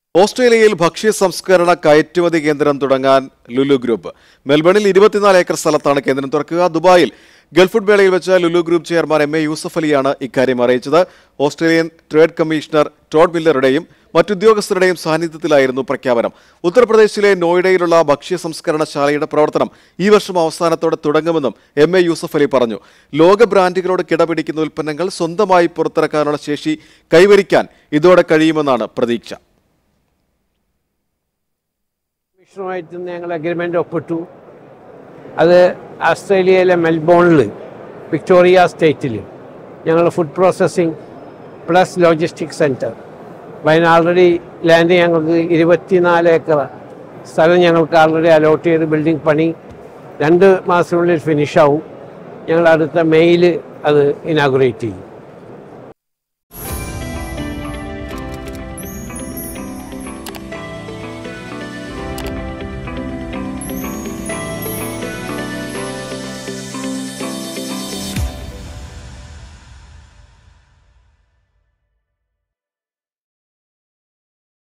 ഓസ്ട്രേലിയയിൽ ഭക്ഷ്യ സംസ്കരണ കയറ്റുമതി കേന്ദ്രം തുടങ്ങാൻ ലുലു ഗ്രൂപ്പ് മെൽബണിൽ ഇരുപത്തിനാല് ഏക്കർ സ്ഥലത്താണ് കേന്ദ്രം തുറക്കുക ദുബായിൽ ഗൾഫ് ഫുഡ് മേളയിൽ വെച്ച് Lulu group chairman M A Yusuff അലിയാണ് ഇക്കാര്യം അറിയിച്ചത് ഓസ്ട്രേലിയൻ ട്രേഡ് കമ്മീഷണർ ടോഡ് മില്ലറുടെയും മറ്റുദ്യോഗസ്ഥരുടെയും സാന്നിധ്യത്തിലായിരുന്നു പ്രഖ്യാപനം ഉത്തർപ്രദേശിലെ നോയിഡയിലുള്ള ഭക്ഷ്യ സംസ്കരണശാലയുടെ പ്രവർത്തനം ഈ വർഷം അവസാനത്തോടെ തുടങ്ങുമെന്നും എം എ യൂസഫ് അലി പറഞ്ഞു ലോക ബ്രാൻഡുകളോട് കിടപിടിക്കുന്ന ഉൽപ്പന്നങ്ങൾ സ്വന്തമായി പുറത്തിറക്കാനുള്ള ശേഷി കൈവരിക്കാൻ ഇതോടെ കഴിയുമെന്നാണ് പ്രതീക്ഷ കമ്മീഷനുമായിട്ട് ഞങ്ങൾ അഗ്രിമെൻ്റ് ഒപ്പിട്ടു അത് ഓസ്ട്രേലിയയിലെ മെൽബോണിൽ വിക്ടോറിയ സ്റ്റേറ്റിൽ ഞങ്ങൾ food processing plus logistic centre അപ്പോൾ അതിന് ആൾറെഡി ലാൻഡ് ഞങ്ങൾക്ക് ഇരുപത്തിനാല് ഏക്കർ സ്ഥലം ഞങ്ങൾക്ക് ആൾറെഡി അലോട്ട് ചെയ്ത് ബിൽഡിംഗ് പണി രണ്ട് മാസത്തിനുള്ളിൽ ഫിനിഷാവും ഞങ്ങൾ അടുത്ത മെയ്യിൽ അത് ഇനാഗുറേറ്റ് ചെയ്യും